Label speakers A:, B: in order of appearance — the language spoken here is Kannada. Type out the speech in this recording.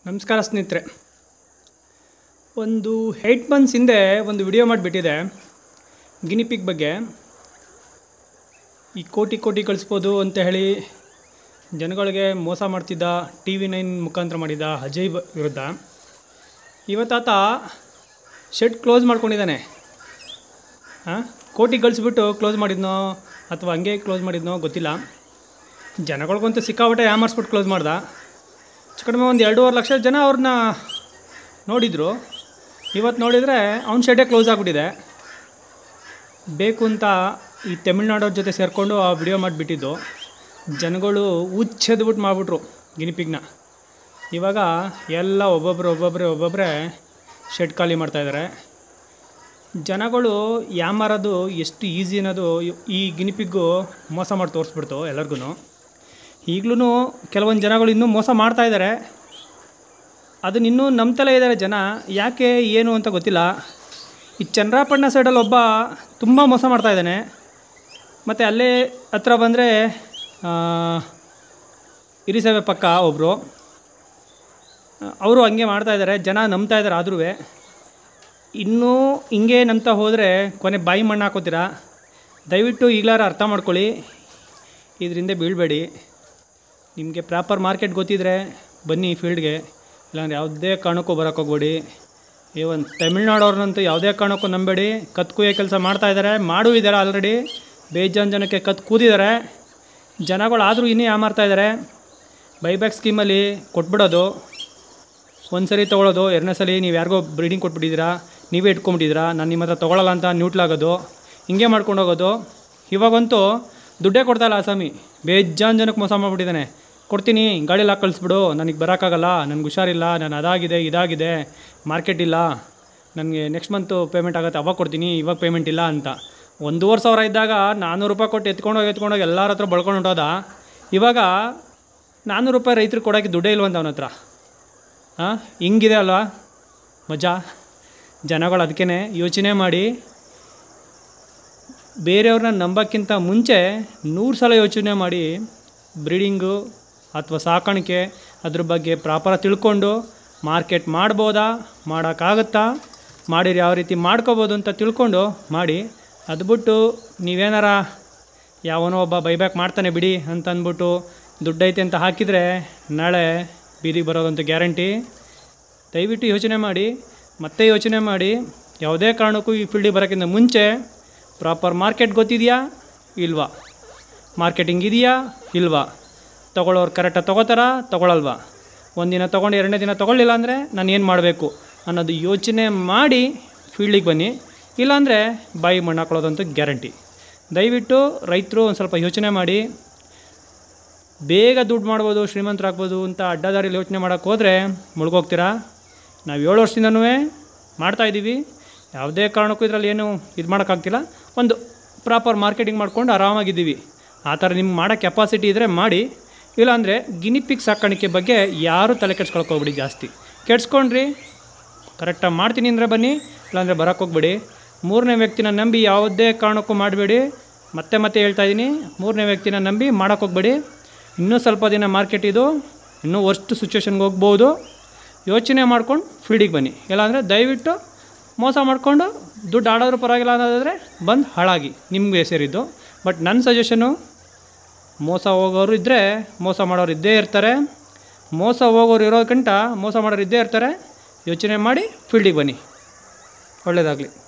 A: ನಮಸ್ಕಾರ ಸ್ನೇಹಿತರೆ ಒಂದು ಏಯ್ಟ್ ಮಂತ್ಸ್ ಹಿಂದೆ ಒಂದು ವಿಡಿಯೋ ಮಾಡಿಬಿಟ್ಟಿದೆ ಗಿನಿಪಿಗ್ ಬಗ್ಗೆ ಈ ಕೋಟಿ ಕೋಟಿ ಕಳಿಸ್ಬೋದು ಅಂತ ಹೇಳಿ ಜನಗಳಿಗೆ ಮೋಸ ಮಾಡ್ತಿದ್ದ ಟಿ ವಿ ನೈನ್ ಮುಖಾಂತರ ಮಾಡಿದ ಅಜಯ್ ಬ- ವಿರುದ್ಧ ಇವತ್ತಾತ ಶೆಡ್ ಕ್ಲೋಸ್ ಮಾಡ್ಕೊಂಡಿದ್ದಾನೆ ಹಾಂ ಕೋಟಿ ಗಳಿಸ್ಬಿಟ್ಟು ಕ್ಲೋಸ್ ಮಾಡಿದ್ನೋ ಅಥವಾ ಹಂಗೆ ಕ್ಲೋಸ್ ಮಾಡಿದ್ನೋ ಗೊತ್ತಿಲ್ಲ ಜನಗಳಿಗಂತೂ ಸಿಕ್ಕಾಪಟ್ಟೆ ಯಾಮರ್ಸ್ಬಿಟ್ಟು ಕ್ಲೋಸ್ ಮಾಡ್ದ ಹೆಚ್ಚು ಕಡಿಮೆ ಒಂದು ಎರಡೂವರೆ ಲಕ್ಷ ಜನ ಅವ್ರನ್ನ ನೋಡಿದರು ಇವತ್ತು ನೋಡಿದರೆ ಅವ್ನ ಶೆಡ್ಡೇ ಕ್ಲೋಸ್ ಆಗಿಬಿಟ್ಟಿದೆ ಬೇಕು ಅಂತ ಈ ತಮಿಳ್ನಾಡವ್ರ ಜೊತೆ ಸೇರಿಕೊಂಡು ಆ ವಿಡಿಯೋ ಮಾಡಿಬಿಟ್ಟಿದ್ದು ಜನಗಳು ಉಚ್ಚೆದ್ಬಿಟ್ಟು ಮಾಡಿಬಿಟ್ರು ಗಿನಿಪಿಗ್ನ ಇವಾಗ ಎಲ್ಲ ಒಬ್ಬೊಬ್ಬರು ಒಬ್ಬೊಬ್ಬರೇ ಒಬ್ಬೊಬ್ಬರೇ ಶೆಡ್ ಖಾಲಿ ಮಾಡ್ತಾಯಿದ್ದಾರೆ ಜನಗಳು ಯಾಮಾರೋದು ಎಷ್ಟು ಈಸಿ ಅನ್ನೋದು ಈ ಗಿನಿಪಿಗ್ಗು ಮೋಸ ಮಾಡಿ ತೋರಿಸ್ಬಿಡ್ತು ಎಲ್ಲರಿಗೂ ಈಗಲೂ ಕೆಲವೊಂದು ಜನಗಳು ಇನ್ನೂ ಮೋಸ ಮಾಡ್ತಾ ಇದ್ದಾರೆ ಅದನ್ನ ಇನ್ನೂ ನಂಬ್ತಲೇ ಇದ್ದಾರೆ ಜನ ಯಾಕೆ ಏನು ಅಂತ ಗೊತ್ತಿಲ್ಲ ಈ ಚಂದ್ರಾಪಟ್ಟಣ ಸೈಡಲ್ಲಿ ಒಬ್ಬ ತುಂಬ ಮೋಸ ಮಾಡ್ತಾ ಇದ್ದಾನೆ ಮತ್ತು ಅಲ್ಲೇ ಹತ್ರ ಬಂದರೆ ಇರಿಸೇವೆ ಪಕ್ಕ ಒಬ್ಬರು ಅವರು ಹಂಗೆ ಮಾಡ್ತಾ ಇದ್ದಾರೆ ಜನ ನಂಬ್ತಾ ಇದ್ದಾರೆ ಆದ್ರೂ ಇನ್ನೂ ಹಿಂಗೆ ನಂಬ್ತಾ ಹೋದರೆ ಕೊನೆ ಬಾಯಿ ಮಣ್ಣು ಹಾಕೋತೀರಾ ದಯವಿಟ್ಟು ಈಗಲಾರ ಅರ್ಥ ಮಾಡ್ಕೊಳ್ಳಿ ಇದರಿಂದ ಬೀಳಬೇಡಿ ನಿಮಗೆ ಪ್ರಾಪರ್ ಮಾರ್ಕೆಟ್ ಗೊತ್ತಿದ್ರೆ ಬನ್ನಿ ಫೀಲ್ಡ್ಗೆ ಇಲ್ಲಾಂದ್ರೆ ಯಾವುದೇ ಕಾರಣಕ್ಕೂ ಬರೋಕ್ಕೆ ಹೋಗ್ಬೇಡಿ ಇವನ್ ತಮಿಳ್ನಾಡವ್ರನ್ನಂತೂ ಯಾವುದೇ ಕಾರಣಕ್ಕೂ ನಂಬೇಡಿ ಕತ್ ಕುಯ್ಯೋ ಕೆಲಸ ಮಾಡ್ತಾ ಇದ್ದಾರೆ ಮಾಡೂ ಇದ್ದಾರೆ ಆಲ್ರೆಡಿ ಬೇಜಾನ್ ಜನಕ್ಕೆ ಕತ್ ಕೂದಿದ್ದಾರೆ ಜನಗಳು ಆದರೂ ಇನ್ನೂ ಯಾಮಾರ್ತಾ ಇದ್ದಾರೆ ಬೈಬ್ಯಾಕ್ ಸ್ಕೀಮಲ್ಲಿ ಕೊಟ್ಬಿಡೋದು ಒಂದು ಸರಿ ತೊಗೊಳೋದು ಎರಡನೇ ಸಲ ನೀವು ಯಾರಿಗೋ ಬ್ರೀಡಿಂಗ್ ಕೊಟ್ಬಿಟ್ಟಿದ್ದೀರಾ ನೀವೇ ಇಟ್ಕೊಂಬಿಟ್ಟಿದ್ದೀರಾ ನಾನು ನಿಮ್ಮ ಹತ್ರ ತೊಗೊಳಲ್ಲ ಅಂತ ನ್ಯೂಟ್ಲಾಗೋದು ಹಿಂಗೆ ಮಾಡ್ಕೊಂಡು ಹೋಗೋದು ಇವಾಗಂತೂ ದುಡ್ಡೇ ಕೊಡ್ತಾಯಿಲ್ಲ ಆಸಾಮಿ ಬೇಜಾನ್ ಜನಕ್ಕೆ ಮೋಸ ಮಾಡಿಬಿಟ್ಟಿದ್ದಾನೆ ಕೊಡ್ತೀನಿ ಗಾಡೀಲಿ ಹಾಕಿ ಕಳಿಸ್ಬಿಡು ನನಗೆ ಬರೋಕ್ಕಾಗಲ್ಲ ನನಗೆ ಹುಷಾರಿಲ್ಲ ನಾನು ಅದಾಗಿದೆ ಇದಾಗಿದೆ ಮಾರ್ಕೆಟ್ ಇಲ್ಲ ನನಗೆ ನೆಕ್ಸ್ಟ್ ಮಂತು ಪೇಮೆಂಟ್ ಆಗುತ್ತೆ ಅವಾಗ ಕೊಡ್ತೀನಿ ಇವಾಗ ಪೇಮೆಂಟ್ ಇಲ್ಲ ಅಂತ ಒಂದೂವರೆ ಸಾವಿರ ಇದ್ದಾಗ ನಾನ್ನೂರು ರೂಪಾಯಿ ಕೊಟ್ಟು ಎತ್ಕೊಂಡೋಗಿ ಎತ್ಕೊಂಡೋಗಿ ಎಲ್ಲರ ಹತ್ರ ಬಳ್ಕೊಂಡು ಹೊಂಟೋದ ಇವಾಗ ನಾನ್ನೂರು ರೂಪಾಯಿ ರೈತರಿಗೆ ಕೊಡೋಕ್ಕೆ ದುಡ್ಡೇ ಇಲ್ವಂತ ಅವನ ಹತ್ರ ಹಾಂ ಹಿಂಗಿದೆ ಅಲ್ವಾ ಮಜಾ ಜನಗಳು ಅದಕ್ಕೇ ಯೋಚನೆ ಮಾಡಿ ಬೇರೆಯವ್ರನ್ನ ನಂಬೋಕ್ಕಿಂತ ಮುಂಚೆ ನೂರು ಸಲ ಯೋಚನೆ ಮಾಡಿ ಬ್ರೀಡಿಂಗು ಅಥವಾ ಸಾಕಾಣಿಕೆ ಅದ್ರ ಬಗ್ಗೆ ಪ್ರಾಪರಾಗಿ ತಿಳ್ಕೊಂಡು ಮಾರ್ಕೆಟ್ ಮಾಡ್ಬೋದಾ ಮಾಡೋಕ್ಕಾಗತ್ತಾ ಮಾಡಿರಿ ಯಾವ ರೀತಿ ಮಾಡ್ಕೋಬೋದು ಅಂತ ತಿಳ್ಕೊಂಡು ಮಾಡಿ ಅದು ಬಿಟ್ಟು ನೀವೇನಾರ ಯಾವನೋ ಒಬ್ಬ ಬೈಬ್ಯಾಕ್ ಮಾಡ್ತಾನೆ ಬಿಡಿ ಅಂತ ಅಂದ್ಬಿಟ್ಟು ದುಡ್ಡೈತೆ ಅಂತ ಹಾಕಿದರೆ ನಾಳೆ ಬೀದಿಗೆ ಬರೋದಂತೂ ಗ್ಯಾರಂಟಿ ದಯವಿಟ್ಟು ಯೋಚನೆ ಮಾಡಿ ಮತ್ತೆ ಯೋಚನೆ ಮಾಡಿ ಯಾವುದೇ ಕಾರಣಕ್ಕೂ ಈ ಫೀಲ್ಡಿಗೆ ಬರೋಕ್ಕಿಂತ ಮುಂಚೆ ಪ್ರಾಪರ್ ಮಾರ್ಕೆಟ್ ಗೊತ್ತಿದೆಯಾ ಇಲ್ವಾ ಮಾರ್ಕೆಟಿಂಗ್ ಇದೆಯಾ ಇಲ್ವಾ ತೊಗೊಳ್ಳೋರು ಕರೆಕ್ಟಾಗಿ ತೊಗೋತಾರಾ ತೊಗೊಳಲ್ವಾ ಒಂದಿನ ತೊಗೊಂಡು ಎರಡನೇ ದಿನ ತೊಗೊಳ್ಳಿಲ್ಲ ಅಂದರೆ ನಾನು ಏನು ಮಾಡಬೇಕು ಅನ್ನೋದು ಯೋಚನೆ ಮಾಡಿ ಫೀಲ್ಡಿಗೆ ಬನ್ನಿ ಇಲ್ಲಾಂದರೆ ಬಾಯಿ ಮಣ್ಣು ಹಾಕೊಳ್ಳೋದಂತೂ ಗ್ಯಾರಂಟಿ ದಯವಿಟ್ಟು ರೈತರು ಒಂದು ಸ್ವಲ್ಪ ಯೋಚನೆ ಮಾಡಿ ಬೇಗ ದುಡ್ಡು ಮಾಡ್ಬೋದು ಶ್ರೀಮಂತರಾಗ್ಬೋದು ಅಂತ ಅಡ್ಡದಾರಿಯಲ್ಲಿ ಯೋಚನೆ ಮಾಡೋಕ್ಕೆ ಹೋದರೆ ಮುಳುಗೋಗ್ತೀರಾ ನಾವು ಏಳು ವರ್ಷದಿಂದನೂ ಮಾಡ್ತಾಯಿದ್ದೀವಿ ಯಾವುದೇ ಕಾರಣಕ್ಕೂ ಇದರಲ್ಲಿ ಏನು ಇದು ಮಾಡೋಕ್ಕಾಗ್ತಿಲ್ಲ ಒಂದು ಪ್ರಾಪರ್ ಮಾರ್ಕೆಟಿಂಗ್ ಮಾಡ್ಕೊಂಡು ಆರಾಮಾಗಿದ್ದೀವಿ ಆ ಥರ ನಿಮ್ಗೆ ಮಾಡೋ ಕೆಪಾಸಿಟಿ ಇದ್ದರೆ ಮಾಡಿ ಇಲ್ಲಾಂದರೆ ಗಿನಿಪಿಕ್ ಸಾಕಾಣಿಕೆ ಬಗ್ಗೆ ಯಾರೂ ತಲೆ ಕೆಡ್ಸ್ಕೊಳಕ್ಕೆ ಹೋಗ್ಬಿಡಿ ಜಾಸ್ತಿ ಕೆಡ್ಸ್ಕೊಂಡ್ರಿ ಕರೆಕ್ಟಾಗಿ ಮಾಡ್ತೀನಿ ಅಂದರೆ ಬನ್ನಿ ಇಲ್ಲಾಂದರೆ ಬರೋಕ್ಕೆ ಹೋಗ್ಬೇಡಿ ಮೂರನೇ ವ್ಯಕ್ತಿನ ನಂಬಿ ಯಾವುದೇ ಕಾರಣಕ್ಕೂ ಮಾಡಬೇಡಿ ಮತ್ತೆ ಮತ್ತೆ ಹೇಳ್ತಾ ಇದ್ದೀನಿ ಮೂರನೇ ವ್ಯಕ್ತಿನ ನಂಬಿ ಮಾಡೋಕ್ಕೆ ಹೋಗ್ಬೇಡಿ ಇನ್ನೂ ಸ್ವಲ್ಪ ದಿನ ಮಾರ್ಕೆಟ್ ಇದು ಇನ್ನೂ ವರ್ಸ್ಟ್ ಸಿಚುವೇಶನ್ಗೆ ಹೋಗ್ಬೋದು ಯೋಚನೆ ಮಾಡ್ಕೊಂಡು ಫೀಲ್ಡಿಗೆ ಬನ್ನಿ ಇಲ್ಲಾಂದರೆ ದಯವಿಟ್ಟು ಮೋಸ ಮಾಡಿಕೊಂಡು ದುಡ್ಡು ಆಡೋದ್ರ ಪರವಾಗಿಲ್ಲ ಅನ್ನೋದಾದರೆ ಬಂದು ಹಾಳಾಗಿ ನಿಮಗೆ ಸೇರಿದ್ದು ಬಟ್ ನನ್ನ ಸಜೆಷನು ಮೋಸ ಹೋಗೋರು ಇದ್ದರೆ ಮೋಸ ಮಾಡೋರು ಇದ್ದೇ ಇರ್ತಾರೆ ಮೋಸ ಹೋಗೋರು ಇರೋದಕ್ಕಿಂತ ಮೋಸ ಮಾಡೋರು ಇದ್ದೇ ಇರ್ತಾರೆ ಯೋಚನೆ ಮಾಡಿ ಫೀಲ್ಡಿಗೆ ಬನ್ನಿ ಒಳ್ಳೆಯದಾಗಲಿ